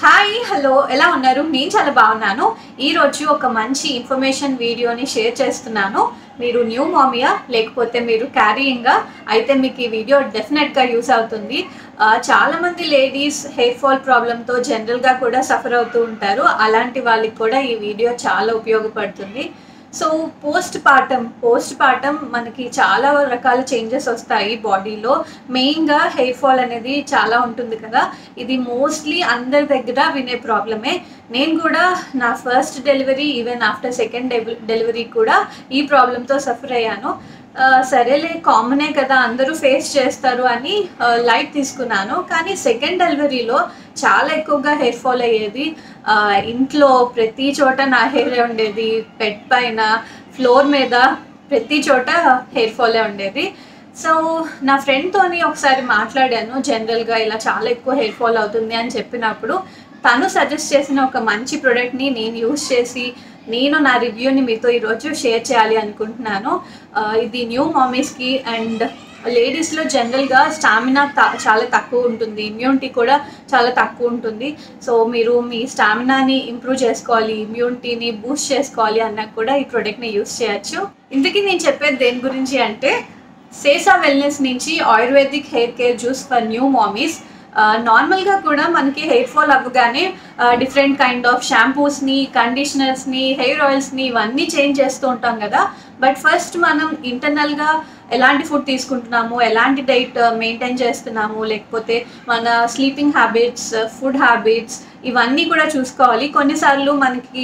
hi hello ఎలా ఉన్నారు నేను చాలా బాగున్నాను ఈరోజు ఒక మంచి ఇన్ఫర్మేషన్ వీడియోని షేర్ చేస్తున్నాను మీరు న్యూ మామియా లేకపోతే మీరు క్యారీయింగా అయితే మీకు ఈ వీడియో డెఫినెట్గా యూస్ అవుతుంది ఆ, చాలా మంది లేడీస్ హెయిర్ ఫాల్ ప్రాబ్లంతో జనరల్గా కూడా సఫర్ అవుతూ ఉంటారు అలాంటి వాళ్ళకి కూడా ఈ వీడియో చాలా ఉపయోగపడుతుంది so postpartum postpartum మనకి చాలా రకాల చేంజెస్ వస్తాయి బాడీలో మెయిన్గా హెయిర్ ఫాల్ అనేది చాలా ఉంటుంది కదా ఇది మోస్ట్లీ అందరి దగ్గర వినే ప్రాబ్లమే నేను కూడా నా first delivery even after second delivery కూడా ఈ ప్రాబ్లంతో సఫర్ అయ్యాను ఆ, సరేలే కామనే కదా అందరూ ఫేస్ చేస్తారు అని లైట్ తీసుకున్నాను కానీ సెకండ్ డెలివరీలో చాలా ఎక్కువగా హెయిర్ ఫాల్ అయ్యేది ఆ, ఇంట్లో ప్రతి చోట నా హెయిర్ ఉండేది బెడ్ పైన ఫ్లోర్ మీద ప్రతి చోట హెయిర్ ఫాలే ఉండేది సో నా ఫ్రెండ్తోని ఒకసారి మాట్లాడాను జనరల్గా ఇలా చాలా ఎక్కువ హెయిర్ ఫాల్ అవుతుంది అని చెప్పినప్పుడు తను సజెస్ట్ చేసిన ఒక మంచి ప్రోడక్ట్ని నేను యూస్ చేసి నేను నా రివ్యూని మీతో ఈరోజు షేర్ చేయాలి అనుకుంటున్నాను ఆ, ఇది న్యూ మామీస్కి అండ్ లేడీస్లో జనరల్గా స్టామినా చాలా తక్కువ ఉంటుంది ఇమ్యూనిటీ కూడా చాలా తక్కువ ఉంటుంది సో మీరు మీ స్టామినాని ఇంప్రూవ్ చేసుకోవాలి ఇమ్యూనిటీని బూస్ట్ చేసుకోవాలి అన్నా కూడా ఈ ప్రోడక్ట్ని యూస్ చేయొచ్చు ఇంతకీ నేను చెప్పేది దేని గురించి అంటే సేసా వెల్నెస్ నుంచి ayurvedic hair care juice for new mommies నార్మల్గా కూడా మనకి హెయిర్ ఫాల్ అవ్వగానే డిఫరెంట్ కైండ్ ఆఫ్ షాంపూస్ని కండిషనర్స్ని హెయిర్ ఆయిల్స్ని ఇవన్నీ చేంజ్ చేస్తూ ఉంటాం కదా బట్ ఫస్ట్ మనం ఇంటర్నల్గా ఎలాంటి ఫుడ్ తీసుకుంటున్నాము ఎలాంటి డైట్ మెయింటైన్ చేస్తున్నాము లేకపోతే మన స్లీపింగ్ హ్యాబిట్స్ ఫుడ్ హ్యాబిట్స్ ఇవన్నీ కూడా చూసుకోవాలి కొన్నిసార్లు మనకి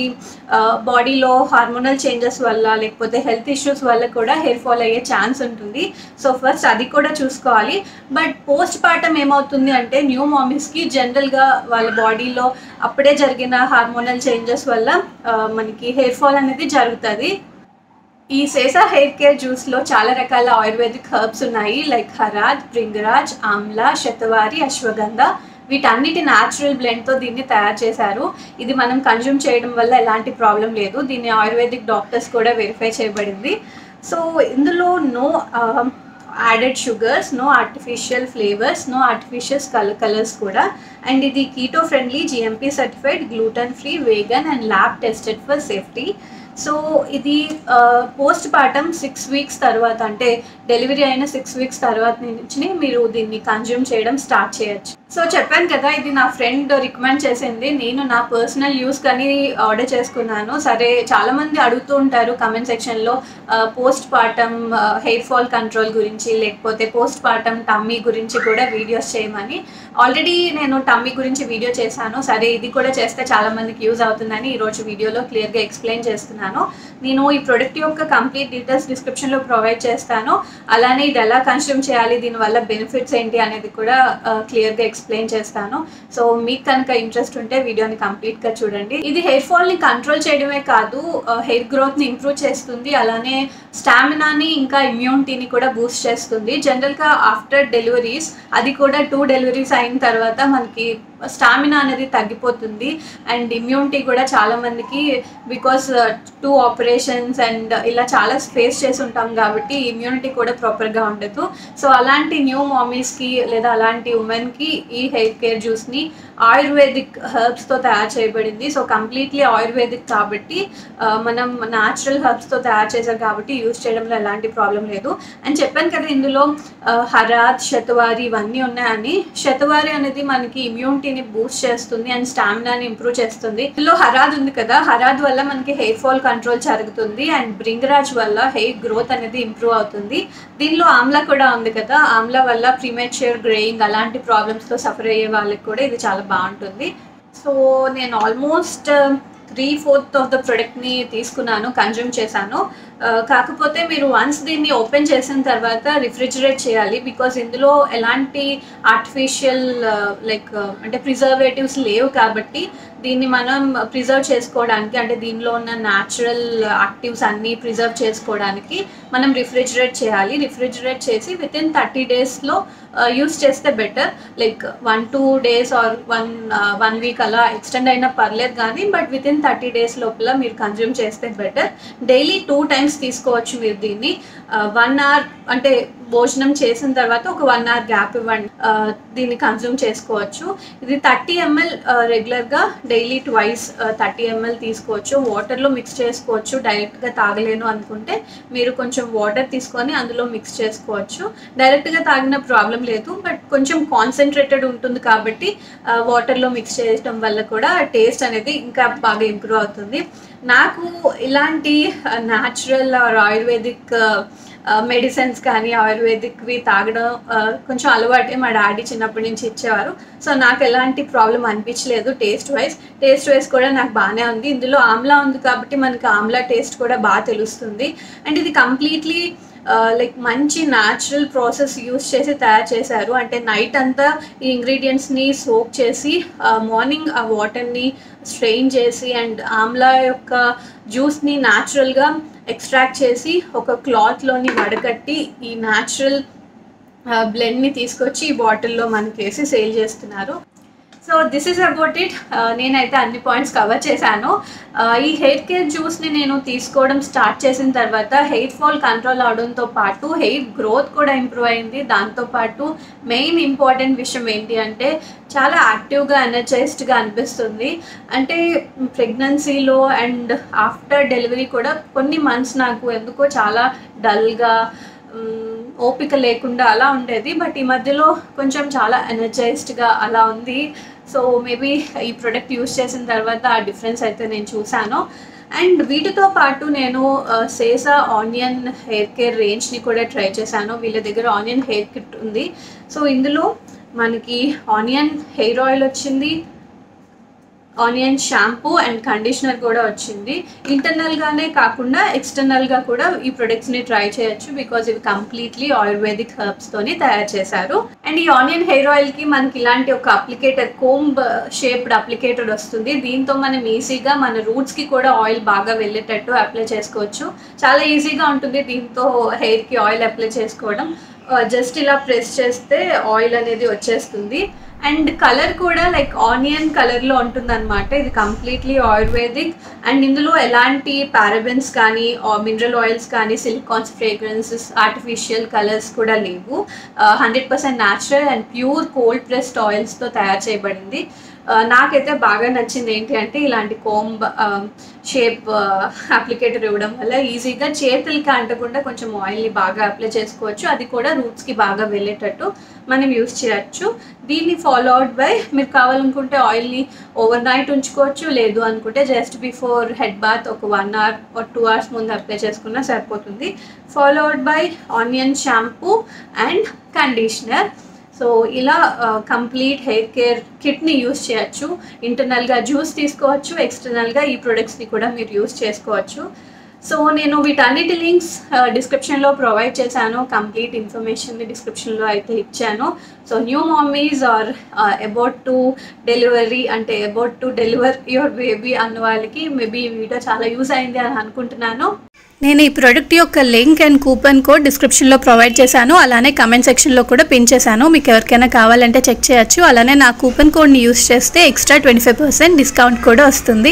బాడీలో హార్మోనల్ చేంజెస్ వల్ల లేకపోతే హెల్త్ ఇష్యూస్ వల్ల కూడా హెయిర్ ఫాల్ అయ్యే ఛాన్స్ ఉంటుంది సో ఫస్ట్ అది కూడా చూసుకోవాలి బట్ పోస్ట్ పార్టమ్ ఏమవుతుంది అంటే న్యూ మామీస్కి జనరల్గా వాళ్ళ బాడీలో అప్పుడే జరిగిన హార్మోనల్ చేంజెస్ వల్ల ఆ, మనకి హెయిర్ ఫాల్ అనేది జరుగుతుంది ఈ సేసా హెయిర్ కేర్ జ్యూస్లో చాలా రకాల ఆయుర్వేదిక్ హర్బ్స్ ఉన్నాయి లైక్ హరాజ్ భృంగరాజ్ ఆమ్లా శతవారి అశ్వగంధ వీటన్నిటి న్యాచురల్ బ్లెండ్తో దీన్ని తయారు చేశారు ఇది మనం కన్జ్యూమ్ చేయడం వల్ల ఎలాంటి ప్రాబ్లం లేదు దీన్ని ఆయుర్వేదిక్ డాక్టర్స్ కూడా వెరిఫై చేయబడింది సో ఇందులో no added sugars no artificial flavours no artificial colour colours కూడా అండ్ ఇది keto friendly GMP certified gluten free vegan and lab tested for safety so ఇది పోస్ట్ పార్టమ్ సిక్స్ వీక్స్ తర్వాత అంటే delivery అయిన six weeks తర్వాత నుంచి మీరు దీన్ని కన్జ్యూమ్ చేయడం స్టార్ట్ చేయొచ్చు సో చెప్పాను కదా ఇది నా ఫ్రెండ్ రికమెండ్ చేసింది నేను నా పర్సనల్ యూస్ కానీ ఆర్డర్ చేసుకున్నాను సరే చాలా మంది అడుగుతూ ఉంటారు కమెంట్ సెక్షన్లో postpartum hair fall control గురించి లేకపోతే పోస్ట్ పార్టమ్ టమ్మీ గురించి కూడా వీడియోస్ చేయమని ఆల్రెడీ నేను టమ్మీ గురించి వీడియో చేశాను సరే ఇది కూడా చేస్తే చాలా మందికి యూజ్ అవుతుందని ఈరోజు వీడియోలో క్లియర్గా ఎక్స్ప్లెయిన్ చేస్తున్నాను నేను ఈ ప్రొడక్ట్ యొక్క కంప్లీట్ డీటెయిల్స్ డిస్క్రిప్షన్లో ప్రొవైడ్ చేస్తాను అలానే ఇది ఎలా కన్స్యూమ్ చేయాలి దీనివల్ల బెనిఫిట్స్ ఏంటి అనేది కూడా క్లియర్గా ఎక్స్ప్లెయిన్ చేస్తాను సో మీకు కనుక ఇంట్రెస్ట్ ఉంటే వీడియోని కంప్లీట్గా చూడండి ఇది హెయిర్ ఫాల్ని కంట్రోల్ చేయడమే కాదు హెయిర్ గ్రోత్ని ఇంప్రూవ్ చేస్తుంది అలానే స్టామినాని ఇంకా ఇమ్యూనిటీని కూడా బూస్ట్ చేస్తుంది జనరల్గా ఆఫ్టర్ డెలివరీస్ అది కూడా టూ డెలివరీస్ అయిన తర్వాత మనకి స్టామినా అనేది తగ్గిపోతుంది అండ్ ఇమ్యూనిటీ కూడా చాలా మందికి బికాస్ టూ ఆపరేషన్స్ అండ్ ఇలా చాలా ఫేస్ చేసి ఉంటాం కాబట్టి ఇమ్యూనిటీ కూడా ప్రాపర్గా ఉండదు సో అలాంటి న్యూ మామీస్కి లేదా అలాంటి ఉమెన్కి ఈ హెయిర్ కేర్ జ్యూస్ని ఆయుర్వేదిక్ హెర్బ్స్తో తయారు చేయబడింది సో కంప్లీట్లీ ఆయుర్వేదిక్ కాబట్టి ఆ, మనం న్యాచురల్ హెర్బ్స్తో తయారు చేశారు కాబట్టి యూస్ చేయడంలో ఎలాంటి ప్రాబ్లం లేదు అని చెప్పాను కదా ఇందులో ఆ, హరాత్ శతవారి ఇవన్నీ ఉన్నాయని శతవారి అనేది మనకి ఇమ్యూనిటీని బూస్ట్ చేస్తుంది అండ్ స్టామినాని ఇంప్రూవ్ చేస్తుంది ఇందులో హరాద్ ఉంది కదా హరాద్ వల్ల మనకి హెయిర్ ఫాల్ కంట్రోల్ జరుగుతుంది అండ్ బ్రింగరాజ్ వల్ల హెయిర్ గ్రోత్ అనేది ఇంప్రూవ్ అవుతుంది దీనిలో ఆమ్లా కూడా ఉంది కదా ఆమ్లా వల్ల ప్రీమేచ్యూర్ గ్రేయింగ్ అలాంటి ప్రాబ్లమ్స్తో సఫర్ అయ్యే వాళ్ళకి కూడా ఇది చాలా బాగుంటుంది సో నేను almost three fourth of the ప్రొడక్ట్ని తీసుకున్నాను కన్జ్యూమ్ చేశాను ఆ, కాకపోతే మీరు వన్స్ దీన్ని ఓపెన్ చేసిన తర్వాత రిఫ్రిజిరేట్ చేయాలి బికాస్ ఇందులో ఎలాంటి ఆర్టిఫిషియల్ లైక్ అంటే ప్రిజర్వేటివ్స్ లేవు కాబట్టి దీన్ని మనం ప్రిజర్వ్ చేసుకోవడానికి అంటే దీనిలో ఉన్న న్యాచురల్ యాక్టివ్స్ అన్నీ ప్రిజర్వ్ చేసుకోవడానికి మనం రిఫ్రిజిరేట్ చేయాలి రిఫ్రిజిరేట్ చేసి విత్ ఇన్ థర్టీ డేస్లో యూస్ చేస్తే better like one two days or one one week అలా ఎక్స్టెండ్ అయినా పర్లేదు కానీ but within thirty days లోపల మీరు కన్జ్యూమ్ చేస్తే బెటర్ డైలీ టూ టైమ్స్ తీసుకోవచ్చు మీరు దీన్ని వన్ అవర్ అంటే భోజనం చేసిన తర్వాత ఒక వన్ అవర్ గ్యాప్ ఇవ్వండి ఆ, దీన్ని కన్జ్యూమ్ చేసుకోవచ్చు ఇది థర్టీ ఎంఎల్ రెగ్యులర్గా డైలీ ట్వైస్ థర్టీ ఎంఎల్ తీసుకోవచ్చు వాటర్లో మిక్స్ చేసుకోవచ్చు డైరెక్ట్గా తాగలేను అనుకుంటే మీరు కొంచెం వాటర్ తీసుకొని అందులో మిక్స్ చేసుకోవచ్చు డైరెక్ట్గా తాగిన ప్రాబ్లం లేదు బట్ కొంచెం కాన్సన్ట్రేటెడ్ ఉంటుంది కాబట్టి వాటర్లో మిక్స్ చేయడం వల్ల కూడా టేస్ట్ అనేది ఇంకా బాగా ఇంప్రూవ్ అవుతుంది నాకు ఇలాంటి న్యాచురల్ ఆర్ ఆయుర్వేదిక్ మెడిసిన్స్ కానీ ఆయుర్వేదిక్వి తాగడం ఆ, కొంచెం అలవాటే మా డాడీ చిన్నప్పటి నుంచి ఇచ్చేవారు సో నాకు ఎలాంటి ప్రాబ్లం అనిపించలేదు టేస్ట్ వైజ్ టేస్ట్ వైజ్ కూడా నాకు బాగానే ఉంది ఇందులో ఆమ్లా ఉంది కాబట్టి మనకి ఆమ్లా టేస్ట్ కూడా బాగా తెలుస్తుంది అండ్ ఇది కంప్లీట్లీ లైక్ మంచి న్యాచురల్ ప్రాసెస్ యూస్ చేసి తయారు చేశారు అంటే నైట్ అంతా ఈ ఇంగ్రీడియంట్స్ని సోక్ చేసి మార్నింగ్ ఆ వాటర్ని స్ట్రెయిన్ చేసి అండ్ ఆమ్లా యొక్క జ్యూస్ని న్యాచురల్గా ఎక్స్ట్రాక్ట్ చేసి ఒక క్లాత్లోని వడకట్టి ఈ న్యాచురల్ బ్లెండ్ని తీసుకొచ్చి ఈ బాటిల్లో మనకి వేసి సేల్ చేస్తున్నారు so this is about it నేనైతే అన్ని పాయింట్స్ కవర్ చేశాను Uh, ఈ హెయిర్ కేర్ జ్యూస్ని నేను తీసుకోవడం స్టార్ట్ చేసిన తర్వాత హెయిర్ ఫాల్ కంట్రోల్ అవడంతో పాటు హెయిర్ గ్రోత్ కూడా ఇంప్రూవ్ అయింది దాంతోపాటు మెయిన్ ఇంపార్టెంట్ విషయం ఏంటి అంటే చాలా యాక్టివ్గా ఎనర్జైజ్డ్గా అనిపిస్తుంది అంటే ప్రెగ్నెన్సీలో అండ్ ఆఫ్టర్ డెలివరీ కూడా కొన్ని మంత్స్ నాకు ఎందుకో చాలా డల్గా మ్, ఓపిక లేకుండా అలా ఉండేది బట్ ఈ మధ్యలో కొంచెం చాలా ఎనర్జైజ్డ్గా అలా ఉంది సో మేబీ ఈ ప్రోడక్ట్ యూస్ చేసిన తర్వాత ఆ డిఫరెన్స్ అయితే నేను చూశాను అండ్ వీటితో పాటు నేను సేసా ఆనియన్ హెయిర్ కేర్ రేంజ్ని కూడా ట్రై చేశాను వీళ్ళ దగ్గర ఆనియన్ హెయిర్ కిట్ ఉంది సో ఇందులో మనకి ఆనియన్ హెయిర్ ఆయిల్ వచ్చింది ఆనియన్ షాంపూ అండ్ కండిషనర్ కూడా వచ్చింది ఇంటర్నల్గానే కాకుండా ఎక్స్టర్నల్గా కూడా ఈ ప్రొడక్ట్స్ని ట్రై చేయొచ్చు బికాజ్ ఇవి కంప్లీట్లీ ఆయుర్వేదిక్ హెర్బ్స్తోని తయారు చేశారు అండ్ ఈ ఆనియన్ హెయిర్ ఆయిల్కి మనకి ఇలాంటి ఒక అప్లికేటర్ కోంబ్ షేప్డ్ అప్లికేటర్ వస్తుంది దీంతో మనం ఈజీగా మన రూట్స్కి కూడా ఆయిల్ బాగా వెళ్ళేటట్టు అప్లై చేసుకోవచ్చు చాలా ఈజీగా ఉంటుంది దీంతో హెయిర్కి ఆయిల్ అప్లై చేసుకోవడం జస్ట్ ఇలా ప్రెస్ చేస్తే ఆయిల్ అనేది వచ్చేస్తుంది అండ్ కలర్ కూడా లైక్ ఆనియన్ కలర్లో ఉంటుంది అనమాట ఇది కంప్లీట్లీ ఆయుర్వేదిక్ అండ్ ఇందులో ఎలాంటి పారబెన్స్ కానీ మినరల్ ఆయిల్స్ కానీ సిలికాన్స్ ఫ్రేగ్రెన్సెస్ ఆర్టిఫిషియల్ కలర్స్ కూడా లేవు hundred percent natural and pure cold pressed ఆయిల్స్తో తయారు చేయబడింది ఆ, నాకైతే బాగా నచ్చింది ఏంటి అంటే ఇలాంటి కోంబ్ షేప్ అప్లికేటర్ ఇవ్వడం వల్ల ఈజీగా చేతులకి అంటకుండా కొంచెం ఆయిల్ని బాగా అప్లై చేసుకోవచ్చు అది కూడా రూట్స్కి బాగా వెళ్ళేటట్టు మనం యూస్ చేయొచ్చు దీన్ని ఫాలో అవుట్ బై మీరు కావాలనుకుంటే ఆయిల్ని ఓవర్ నైట్ ఉంచుకోవచ్చు లేదు అనుకుంటే జస్ట్ బిఫోర్ హెడ్ బాత్ ఒక వన్ అవర్ ఒక టూ అవర్స్ ముందు అప్లై చేసుకున్నా సరిపోతుంది follow out by onion shampoo and conditioner so ఇలా కంప్లీట్ హెయిర్ కేర్ కిట్ని యూస్ చేయొచ్చు ఇంటర్నల్గా జ్యూస్ తీసుకోవచ్చు ఎక్స్టర్నల్గా ఈ ప్రొడక్ట్స్ని కూడా మీరు యూస్ చేసుకోవచ్చు సో నేను వీటన్నిటి లింక్స్ డిస్క్రిప్షన్లో ప్రొవైడ్ చేశాను కంప్లీట్ ఇన్ఫర్మేషన్ని డిస్క్రిప్షన్లో అయితే ఇచ్చాను so new mummies are about to delivery అంటే about to deliver your baby అన్న వాళ్ళకి మేబీ ఈ వీడియో చాలా యూస్ అయింది అని అనుకుంటున్నాను నేను ఈ ప్రోడక్ట్ యొక్క లింక్ అండ్ కూపన్ కోడ్ డిస్క్రిప్షన్లో ప్రొవైడ్ చేశాను అలానే కమెంట్ సెక్షన్లో కూడా పిన్ చేశాను మీకు ఎవరికైనా కావాలంటే చెక్ చేయొచ్చు అలానే నా కూపన్ కోడ్ని యూస్ చేస్తే extra twenty five percent discount కూడా వస్తుంది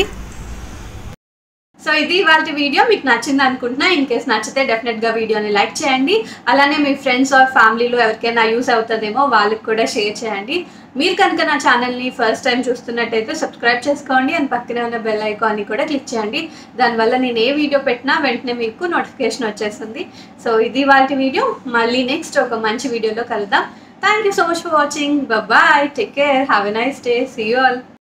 సో ఇది ఇవాళ వీడియో మీకు నచ్చింది అనుకుంటున్నా ఇన్ కేస్ నచ్చితే డెఫినెట్గా వీడియోని లైక్ చేయండి అలానే మీ ఫ్రెండ్స్ ఆర్ ఫ్యామిలీలో ఎవరికైనా యూస్ అవుతుందేమో వాళ్ళకి కూడా షేర్ చేయండి మీరు కనుక నా ఛానల్ని ఫస్ట్ టైం చూస్తున్నట్టయితే సబ్స్క్రైబ్ చేసుకోండి అండ్ పక్కనే ఉన్న బెల్ ఐకాన్ని కూడా క్లిక్ చేయండి దానివల్ల నేను ఏ వీడియో పెట్టినా వెంటనే మీకు నోటిఫికేషన్ వచ్చేస్తుంది సో ఇది వాళ్ళ వీడియో మళ్ళీ నెక్స్ట్ ఒక మంచి వీడియోలో కలుద్దాం thank you so much for watching bye take care have a nice day see you all